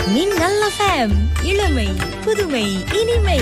மின்னல் எஃப்எம் இளமை புதுமை இனிமை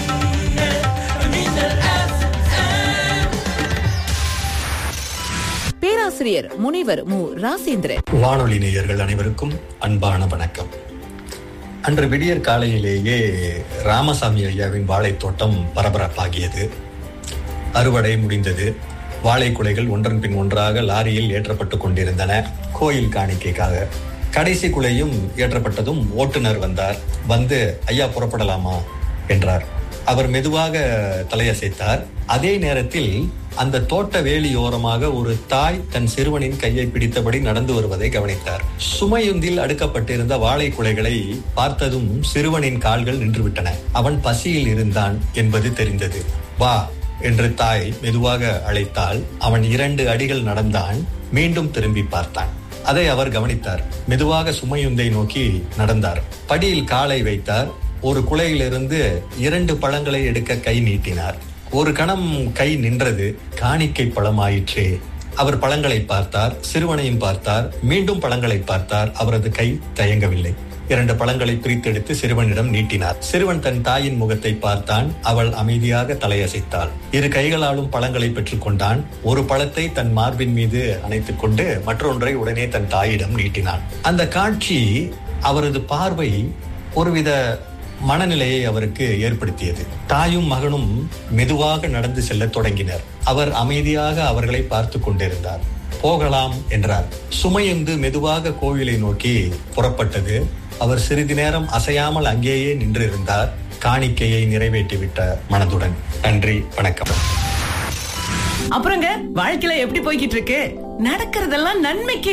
பேராசிரியர் முனைவர் மு ராசேந்திரன் வானொலி நேயர்கள் அனைவருக்கும் அன்பான வணக்கம் அன்று விடியற் காலையிலேயே ராமசாமி ஐயாவின் வாழைத் தோட்டம் பரபரப்பாகியது அறுவடை முடிந்தது வாழை குலைகள் ஒன்றன் பின் ஒன்றாக லாரியில் ஏற்றப்பட்டுக் கொண்டிருந்தன கோயில் காணிக்கைக்காக கடைசி குலையும் ஏற்றப்பட்டதும் ஓட்டுநர் வந்தார் வந்து ஐயா புறப்படலாமா என்றார் அவர் மெதுவாக தலையசைத்தார் அதே நேரத்தில் அந்த தோட்ட வேலியோரமாக ஒரு தாய் தன் சிறுவனின் கையை பிடித்தபடி நடந்து வருவதை கவனித்தார் சுமையுந்தில் அடுக்கப்பட்டிருந்த வாழை குலைகளை பார்த்ததும் சிறுவனின் கால்கள் நின்றுவிட்டன அவன் பசியில் இருந்தான் என்பது தெரிந்தது வா என்று தாய் மெதுவாக அழைத்தால் அவன் இரண்டு அடிகள் நடந்தான் மீண்டும் திரும்பி பார்த்தான் அதை அவர் கவனித்தார் மெதுவாக சுமையுந்தை நோக்கி நடந்தார் படியில் காலை வைத்தார் ஒரு குலையிலிருந்து இரண்டு பழங்களை எடுக்க கை நீட்டினார் ஒரு கணம் கை நின்றது காணிக்கை பழமாயிற்றே அவர் பழங்களை பார்த்தார் சிறுவனையும் பார்த்தார் மீண்டும் பழங்களை பார்த்தார் அவரது கை தயங்கவில்லை இரண்டு பழங்களை பிரித்தெடுத்து சிறுவனிடம் நீட்டினார் சிறுவன் தன் தாயின் முகத்தை பார்த்தான் அவள் அமைதியாக தலையசைத்தாள் இரு கைகளாலும் பழங்களை பெற்றுக் கொண்டான் ஒரு பழத்தை தன் மார்பின் மீது அணைத்துக் கொண்டு மற்றொன்றை உடனே தன் தாயிடம் நீட்டினான் அந்த காட்சி அவரது பார்வை ஒருவித மனநிலையை அவருக்கு ஏற்படுத்தியது தாயும் மகனும் மெதுவாக நடந்து செல்லத் தொடங்கினர் அவர் அமைதியாக அவர்களை பார்த்து கொண்டிருந்தார் போகலாம் என்றார் சுமையுந்து மெதுவாக கோவிலை நோக்கி புறப்பட்டது அவர் சிறிது நேரம் அசையாமல் அங்கேயே நின்றிருந்தார் காணிக்கையை நிறைவேற்றிவிட்ட மனதுடன் நன்றி வணக்கம் அப்புறங்க வாழ்க்கையில எப்படி போய்கிட்டு இருக்கு நடக்கிறதெல்லாம் நன்மைக்கு